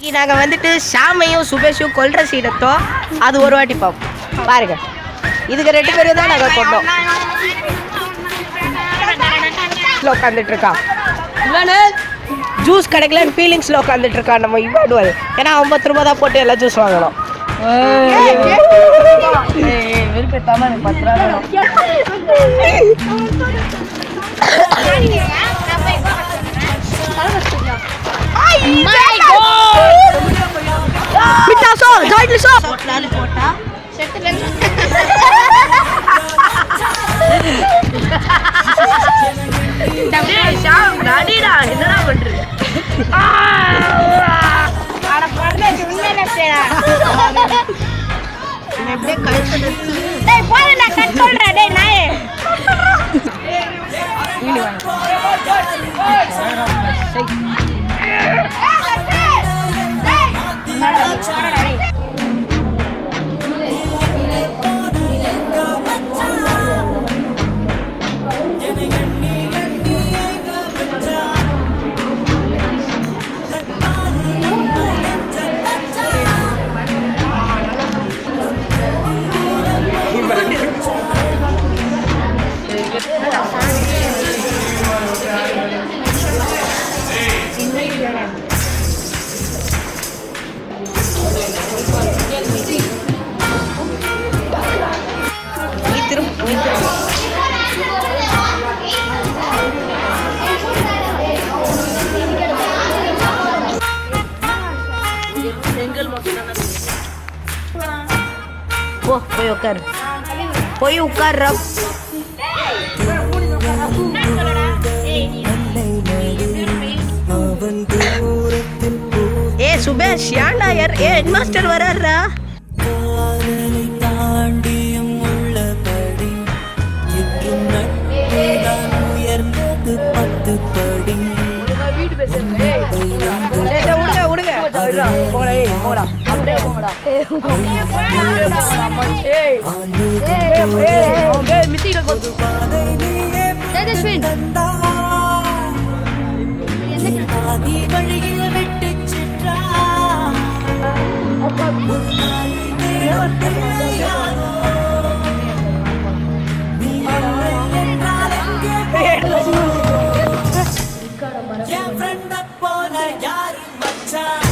இன்னைக்கு நாங்கள் வந்துட்டு ஷாமையும் சுபேஷும் கொல்ற சீனத்தோம் அது ஒரு வாட்டி பார்ப்போம் பாருங்க இதுக்கு ரெண்டு பேரும் தான் நாங்கள் கொண்டோம் உட்காந்துட்டு இருக்கா இவனு ஜூஸ் கிடைக்கலன்னு ஃபீலிங்ஸில் உட்காந்துட்டு இருக்கான் நம்ம இவனுவல் ஏன்னா ஐம்பத்து ரூபா தான் போட்டு எல்லாம் ஜூஸ் வாங்கணும் விருப்பத்தாம எனக்கு பத்து ரூபா வேணும். மிட்டா சோ ஜாயிட்லி சோ போட்டா என்னடா பண்றது நீ திரும்ப நீ திரும்ப. போ போய் உட்காரு போய் உட்கார்ற ஏ சுபேஷ் ஏன்டா யார் ஏ ஹெட் மாஸ்டர் வராருடா காதலை தாண்டியும் உள்ளபடி என்றும் நட்புதான் உயர்ந்தது பத்து படி விடுங்க விடுங்க போடா ஏய் போடா அப்படியே போங்கடா ஏய் ஏய் மித்தில கொத்து பாதை நீயே தந்தாய். பாதி வழியில் விட்டுச் சென்றாய். உன்னால் நேரத்தில் யாரோ நீ இல்லை என்றால் எங்கே என் friend அ போல யாரு மச்சான்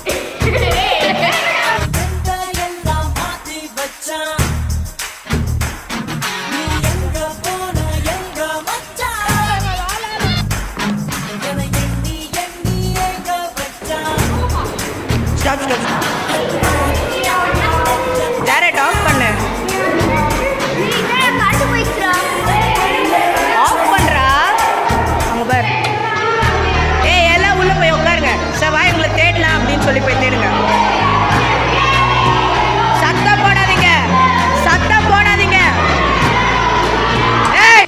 friend அ எல்லாம் மாத்தி வச்சான் நீ எங்க போன எங்க மச்சான் என்னை எண்ணி எண்ணி ஏங்க வச்சான் ஸ்டாப் ஸ்டாப் டேரக்ட் ஆஃப் பண்ணு ஆஃப் பண்றா அங்க பாரு ஏய் எல்லாம் உள்ள போய் உட்காருங்க சார் வாய் உங்களை தேடலாம் அப்படின்னு சொல்லி போய் தேடுங்க சத்தம் போடாதீங்க சத்தம் போடாதீங்க ஏய்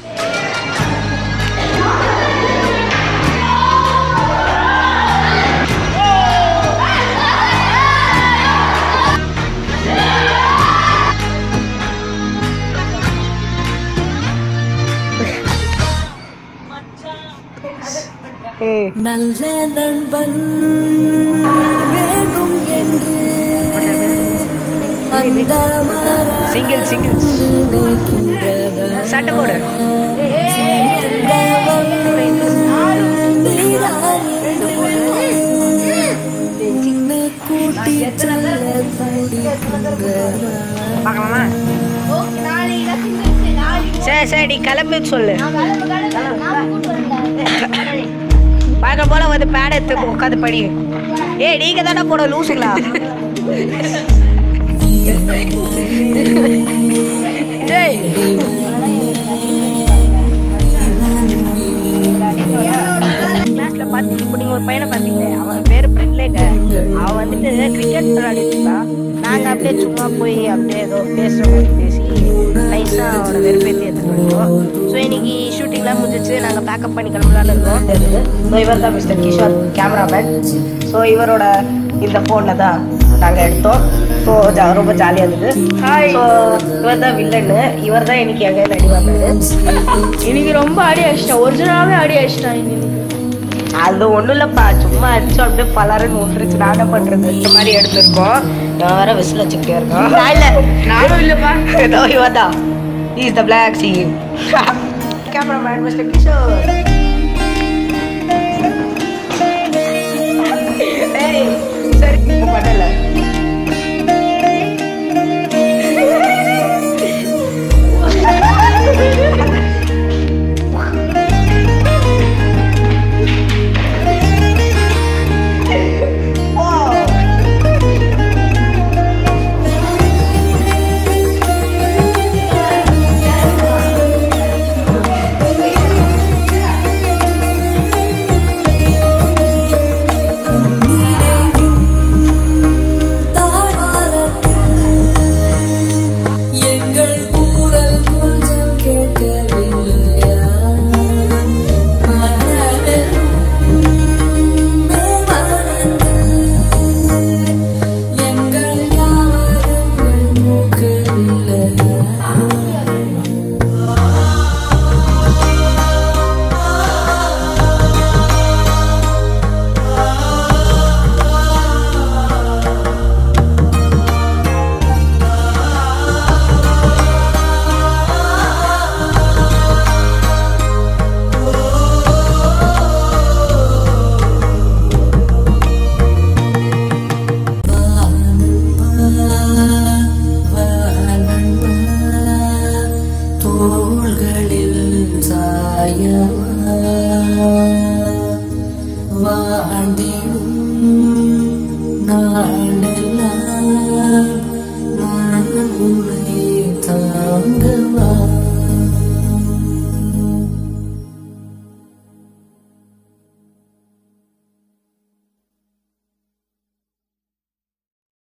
ஏய் நல்ல நண்பன் வேண்டும் என்று அந்த மரம் சிங்கிள் சிங்கிள் நினைக்கின்றதா? சட்டை போடு உன்னை கூட்டிச் செல்ல துடிக்கின்றதா? பார்க்கலாமா சரி சரி நீ கிளம்பி சொல்லு பார்க்க போல வந்து பேட எடுத்து உட்காந்து படி ஏய் நீங்க தானே போட லூசுங்களா ஏய் கிளாஸ்ல பார்த்து இப்போ நீங்க ஒரு பையனை பார்த்தீங்க அவன் பேர் பிரிட்லேங்க அவன் வந்துட்டு கிரிக்கெட் விளையாடிட்டு இருந்தான் நாங்க அப்படியே சும்மா போய் அப்படியே ஏதோ பேசுற மாதிரி பேசி நைஸா அவனை வெறுப்பேற்றி எடுத்துட்டு வந்தோம் ஸோ இன்னைக்கு ஷூட்டிங்லாம் முடிஞ்சிச்சு நாங்கள் பேக்கப் பண்ணி கிளம்பலான்னு இருக்கோம் ஸோ இவர் தான் மிஸ்டர் கிஷோர் கேமராமேன் ஸோ இவரோட இந்த ஃபோனில் தான் நாங்கள் எடுத்தோம் ஸோ ரொம்ப ஜாலியாக இருந்தது ஸோ இவர் தான் வில்லன்னு இவர் தான் இன்னைக்கு எங்கே நடி வந்தாரு இன்னைக்கு ரொம்ப அடி அடிச்சிட்டான் ஒரிஜினலாவே அடி அடிச்சிட்டான் இன்னைக்கு அது ஒண்ணும் இல்லப்பா சும்மா அடிச்சு அப்படியே பலருன்னு ஒன்றுச்சு நான் என்ன பண்றது இந்த மாதிரி எடுத்திருக்கோம் நான் வேற விசில் வச்சுக்கிட்டே இருக்கோம் இல்ல நானும் இல்லப்பா ஏதோ இவன் தான் is the black sea cameraman mister Kishore ஏய் சரி இப்போ பண்ணல எங்கள் கூறல் கொஞ்சம் கேட்கவில்லையா மனதில் எங்கள் யாவரும் மூக்கவில்லையா தோள்களில் சாயவா வாழ்ந்திடும் நாளெல்லாம் நான் உன்னை தாங்கவா